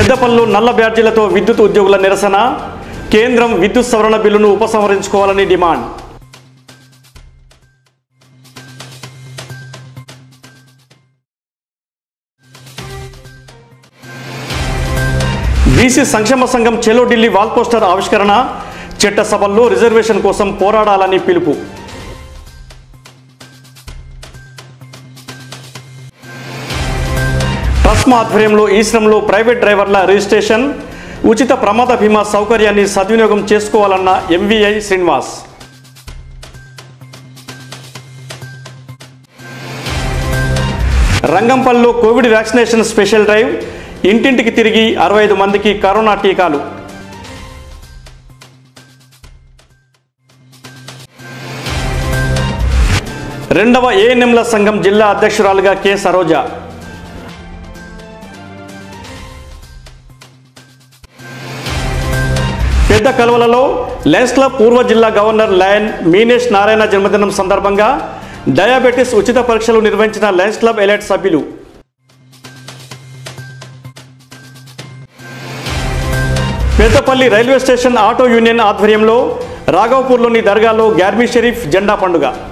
పెద్దపల్లిలో నల్ల బ్యాడ్జీలతో విద్యుత్ ఉద్యోగుల నిరసన కేంద్రం విద్యుత్ సవరణ బిల్లును ఉపసంహరించుకోవాలని డిమాండ్ బీసీ సంక్షేమ సంఘం చెలో ఢిల్లీ వాల్ పోస్టర్ ఆవిష్కరణ చట్టసభల్లో రిజర్వేషన్ కోసం పోరాడాలని పిలుపు ట్రస్మా ఆధ్వర్యంలో ఈ శ్రమంలో ప్రైవేట్ డ్రైవర్ల రిజిస్ట్రేషన్ ఉచిత ప్రమాద బీమా సౌకర్యాన్ని సద్వినియోగం చేసుకోవాలన్న ఎంవీఐ శ్రీనివాస్ రంగంపల్లిలో కోవిడ్ వ్యాక్సినేషన్ స్పెషల్ డ్రైవ్ ఇంటింటికి తిరిగి అరవై ఐదు మందికి కరోనా టీకాలు రెండవ ఏఎన్ఎంల సంఘం జిల్లా అధ్యక్షురాలుగా కె సరోజ పెద్ద కలువలలో లయన్స్ క్లబ్ పూర్వ జిల్లా గవర్నర్ లయన్ మీనేష్ నారాయణ జన్మదినం సందర్భంగా డయాబెటిస్ ఉచిత పరీక్షలు నిర్వహించిన లయన్స్ క్లబ్ ఎలైట్ సభ్యులు Peddapalli railway station auto union ఆధ్వర్యంలో రాఘవపూర్లోని దర్గాలో గ్యార్మీ షరీఫ్ జెండా పండుగ